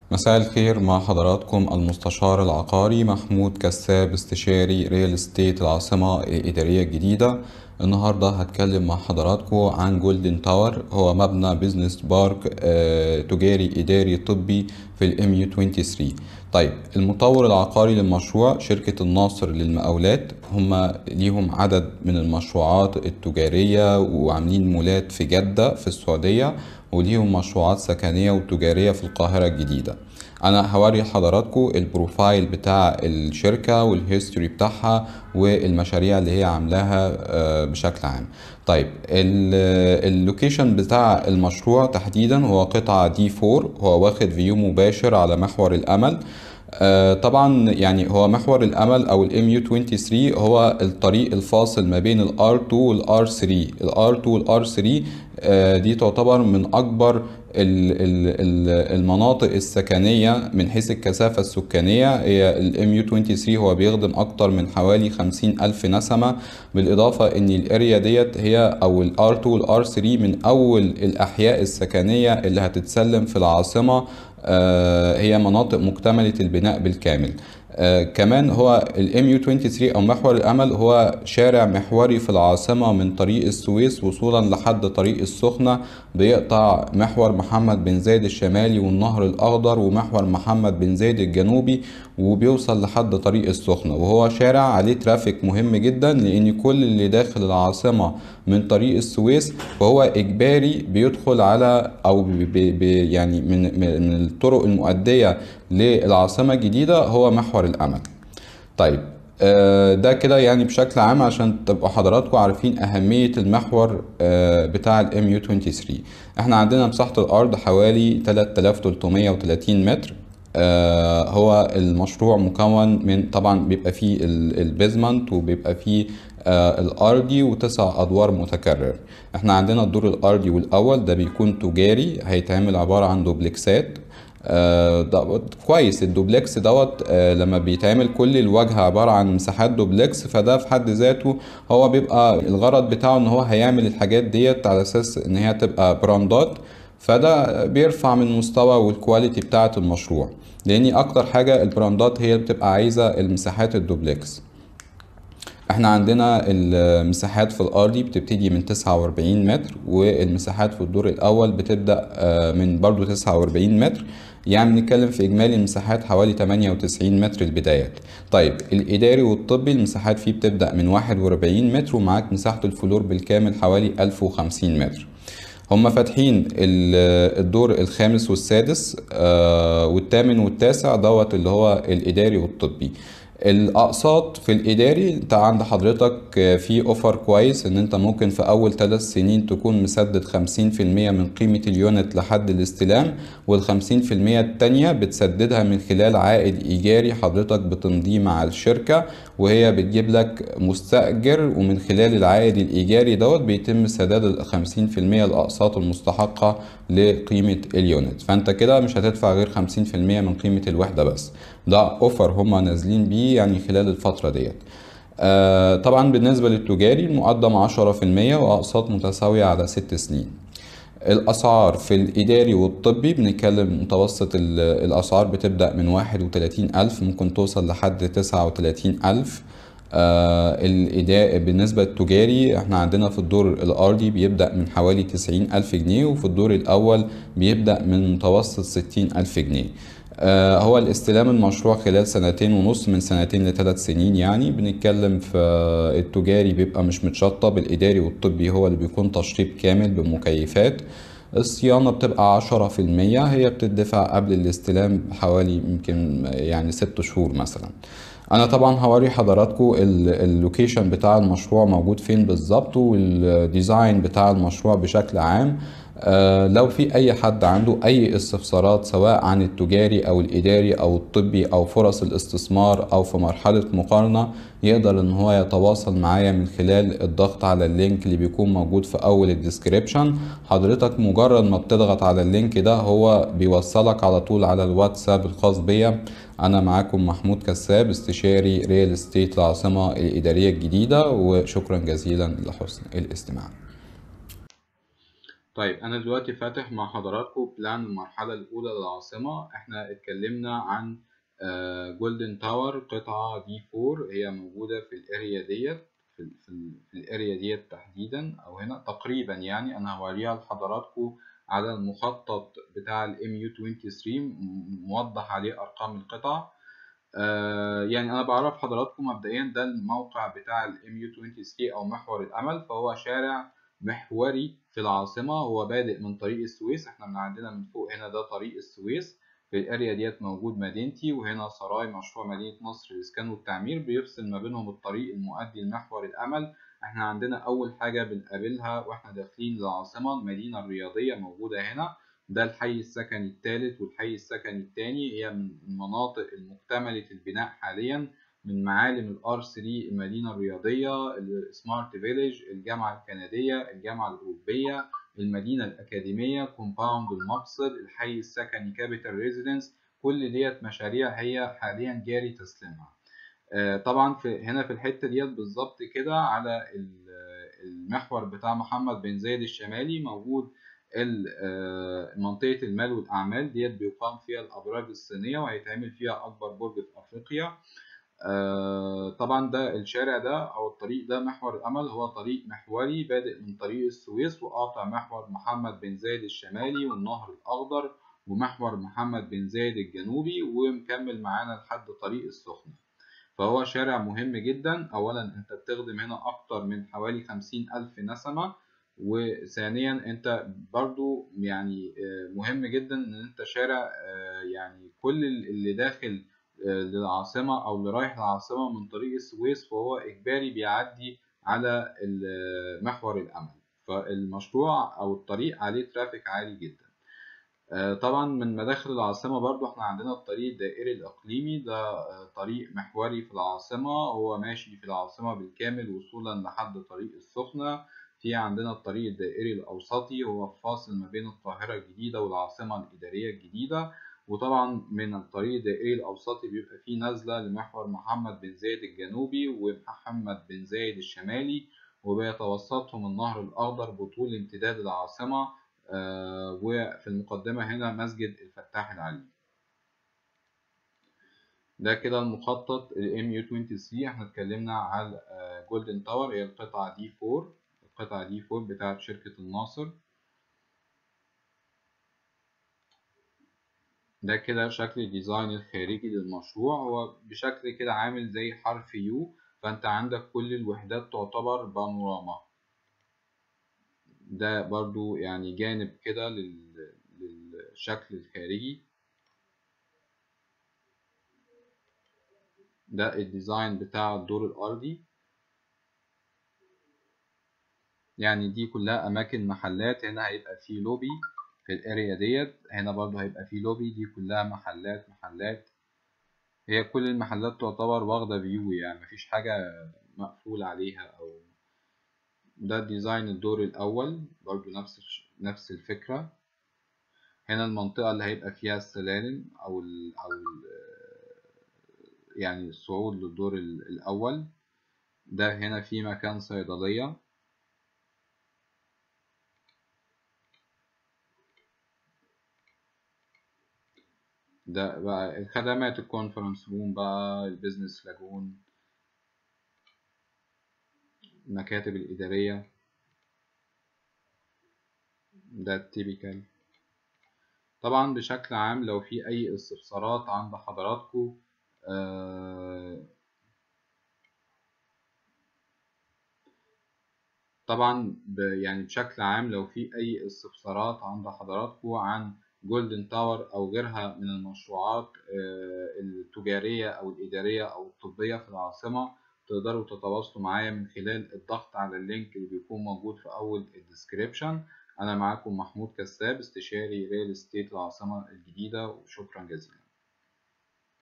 مساء الخير مع حضراتكم المستشار العقاري محمود كساب استشاري ريال استيت العاصمة الإدارية الجديدة النهاردة هتكلم مع حضراتكم عن جولدن تاور هو مبنى بيزنس بارك آه، تجاري إداري طبي في الام يو 23 طيب المطور العقاري للمشروع شركة الناصر للمقاولات هم ليهم عدد من المشروعات التجارية وعاملين مولات في جدة في السعودية وليهم مشروعات سكنية وتجارية في القاهرة الجديدة انا هوري حضراتكم البروفايل بتاع الشركة والهيستوري بتاعها والمشاريع اللي هي عاملاها آه، بشكل عام طيب ال- اللوكيشن بتاع المشروع تحديدا هو قطعة دي 4 هو واخد فيو مباشر على محور الامل آه، طبعا يعني هو محور الامل او الام يو 23 هو الطريق الفاصل ما بين الار 2 والار 3 الار 2 والار 3 آه، دي تعتبر من اكبر ال- ال- ال- المناطق السكنية من حيث الكثافة السكانية هي الام يو 23 هو بيخدم اكتر من حوالي 50 الف نسمة بالاضافة ان الاريا ديت هي او الار 2 والار 3 من اول الاحياء السكنية اللي هتتسلم في العاصمة آه، هي مناطق مكتملة البناء بالكامل آه، كمان هو الام يو 23 او محور الامل هو شارع محوري في العاصمة من طريق السويس وصولا لحد طريق السخنة بيقطع محور محمد بن زايد الشمالي والنهر الاخضر ومحور محمد بن زايد الجنوبي وبيوصل لحد طريق السخنة وهو شارع عليه ترافيك مهم جدا لان كل اللي داخل العاصمة من طريق السويس فهو اجباري بيدخل على او بي بي يعني من من من الطرق المؤدية للعاصمة الجديدة هو محور الامل طيب آه، ده كده يعني بشكل عام عشان تبقوا حضراتكم عارفين أهمية المحور آه، بتاع الام يو 23 احنا عندنا مساحة الأرض حوالي 3330 متر آه، هو المشروع مكون من طبعا بيبقى فيه ال- البيزمنت وبيبقى فيه آه، الأرضي وتسع أدوار متكرر احنا عندنا الدور الأرضي والأول ده بيكون تجاري هيتعمل عبارة عن دوبلكسات آه، دوت كويس الدوبلكس دوت آه، لما بيتعمل كل الواجهة عبارة عن مساحات دوبلكس فده في حد ذاته هو بيبقى الغرض بتاعه ان هو هيعمل الحاجات ديت على اساس ان هي تبقى براندات فده بيرفع من مستوى والكواليتي بتاعة المشروع لان اكتر حاجة البراندات هي بتبقى عايزة المساحات الدوبلكس احنا عندنا المساحات في الارضي بتبتدي من 49 متر والمساحات في الدور الاول بتبدا آه، من برضو 49 متر يعني بنتكلم في اجمالي المساحات حوالي 98 متر البدايات طيب الاداري والطبي المساحات فيه بتبدا من 41 متر ومعاك مساحه الفلور بالكامل حوالي 1050 متر هم فاتحين ال- الدور الخامس والسادس آه، والثامن والتاسع دوت اللي هو الاداري والطبي الاقساط في الاداري انت عند حضرتك في اوفر كويس ان انت ممكن في اول ثلاث سنين تكون مسدد 50% من قيمة اليونت لحد الاستلام والخمسين في المية التانية بتسددها من خلال عائد ايجاري حضرتك بتمضيه مع الشركة وهي بتجيب لك مستأجر ومن خلال العائد الايجاري دوت بيتم سداد الخمسين في المية الاقساط المستحقة لقيمة اليونت فانت كده مش هتدفع غير خمسين في المية من قيمة الوحدة بس ده اوفر هما نازلين بيه يعني خلال الفترة ديت آه طبعا بالنسبة للتجاري المقدم عشرة في المية وأقساط متساوية على ست سنين الأسعار في الإداري والطبي بنتكلم متوسط ال- الأسعار بتبدأ من واحد وتلاتين ألف ممكن توصل لحد تسعة وتلاتين ألف آه الإداء بالنسبة للتجاري احنا عندنا في الدور الأرضي بيبدأ من حوالي تسعين ألف جنيه وفي الدور الأول بيبدأ من متوسط ستين ألف جنيه آه، هو الاستلام المشروع خلال سنتين ونص من سنتين لثلاث سنين يعني بنتكلم في التجاري بيبقى مش متشطب الإداري والطبي هو اللي بيكون تشطيب كامل بمكيفات الصيانة بتبقى عشرة في المية هي بتدفع قبل الاستلام بحوالي يمكن يعني ست شهور مثلا انا طبعا هوري حضراتكم ال- اللوكيشن بتاع المشروع موجود فين بالظبط والديزاين بتاع المشروع بشكل عام آه، لو في اي حد عنده اي استفسارات سواء عن التجاري او الاداري او الطبي او فرص الاستثمار او في مرحلة مقارنة يقدر ان هو يتواصل معايا من خلال الضغط على اللينك اللي بيكون موجود في اول الديسكريبشن حضرتك مجرد ما بتضغط على اللينك ده هو بيوصلك على طول على الواتساب الخاص بيا انا معاكم محمود كساب استشاري ريال استيت العاصمة الادارية الجديدة وشكرا جزيلا لحسن الاستماع طيب أنا دلوقتي فاتح مع حضراتكم بلان المرحلة الأولى للعاصمة احنا اتكلمنا عن جولدن تاور قطعة دي 4 هي موجودة في الاريا ديت في, ال في, ال في الاريا ديت تحديدا أو هنا تقريبا يعني أنا هوريها لحضراتكم على المخطط بتاع ال MU23 موضح عليه أرقام القطع آه يعني أنا بعرف حضراتكم مبدئيا ده الموقع بتاع ال MU23 أو محور الأمل فهو شارع محوري في العاصمة هو بادئ من طريق السويس احنا من عندنا من فوق هنا ده طريق السويس في الاريا ديت موجود مدينتي وهنا سراي مشروع مدينة نصر للإسكان والتعمير بيفصل ما بينهم الطريق المؤدي لمحور الأمل احنا عندنا أول حاجة بنقابلها واحنا داخلين للعاصمة المدينة الرياضية موجودة هنا ده الحي السكني الثالث والحي السكني الثاني هي من المناطق المكتملة البناء حاليا من معالم الار 3 المدينة الرياضية السمارت فيليج الجامعة الكندية الجامعة الأوروبية المدينة الأكاديمية كومباوند المفصل الحي السكني كابيتال ريزيدنس كل ديت مشاريع هي حاليا جاري تسليمها طبعا في هنا في الحتة ديت بالظبط كده على المحور بتاع محمد بن زايد الشمالي موجود منطقة المال والأعمال ديت بيقام فيها الأبراج الصينية وهيتعمل فيها أكبر برج في أفريقيا آه طبعا ده الشارع ده او الطريق ده محور الامل هو طريق محوري بادئ من طريق السويس وقاطع محور محمد بن زايد الشمالي والنهر الاخضر ومحور محمد بن زايد الجنوبي ومكمل معانا لحد طريق السخنة فهو شارع مهم جدا اولا انت بتخدم هنا اكتر من حوالي خمسين الف نسمة وثانيا انت برضو يعني مهم جدا ان انت شارع يعني كل اللي داخل للعاصمة أو اللي رايح العاصمة من طريق السويس فهو إجباري بيعدي على محور الأمل فالمشروع أو الطريق عليه ترافيك عالي جدا طبعا من مداخل العاصمة برضو احنا عندنا الطريق الدائري الإقليمي ده طريق محوري في العاصمة هو ماشي في العاصمة بالكامل وصولا لحد طريق السخنة في عندنا الطريق الدائري الأوسطي هو فاصل ما بين القاهرة الجديدة والعاصمة الإدارية الجديدة وطبعا من الطريق الدائري الأوسطي بيبقى فيه نزلة لمحور محمد بن زايد الجنوبي ومحمد بن زايد الشمالي وبيتوسطهم النهر الأخضر بطول امتداد العاصمة آه وفي المقدمة هنا مسجد الفتاح العلي ده كده المخطط ال MU23 احنا اتكلمنا على جولدن تاور هي القطعة دي 4 القطعة دي 4 بتاعت شركة الناصر ده كده شكل الديزاين الخارجي للمشروع هو بشكل كده عامل زي حرف يو فانت عندك كل الوحدات تعتبر بانوراما ده برضو يعني جانب كده للشكل الخارجي ده الديزاين بتاع الدور الأرضي يعني دي كلها أماكن محلات هنا هيبقى فيه لوبي في الاريا ديت هنا برضو هيبقى فيه لوبي دي كلها محلات محلات هي كل المحلات تعتبر واخدة فيو يعني مفيش حاجة مقفول عليها أو ده ديزاين الدور الأول برضو نفس نفس الفكرة هنا المنطقة اللي هيبقى فيها السلالم أو ال أو ال يعني الصعود للدور الأول ده هنا في مكان صيدلية ده بقى الخدمات الكونفرنس روم بقى البيزنس لاجون المكاتب الإدارية ده التيبيكال طبعا بشكل عام لو في أي استفسارات عند حضراتكم آه طبعا يعني بشكل عام لو في أي استفسارات عند حضراتكم عن جولدن تاور أو غيرها من المشروعات التجارية أو الإدارية أو الطبية في العاصمة تقدروا تتواصلوا معايا من خلال الضغط على اللينك اللي بيكون موجود في أول الديسكريبشن أنا معاكم محمود كساب استشاري ريال استيت العاصمة الجديدة وشكرا جزيلا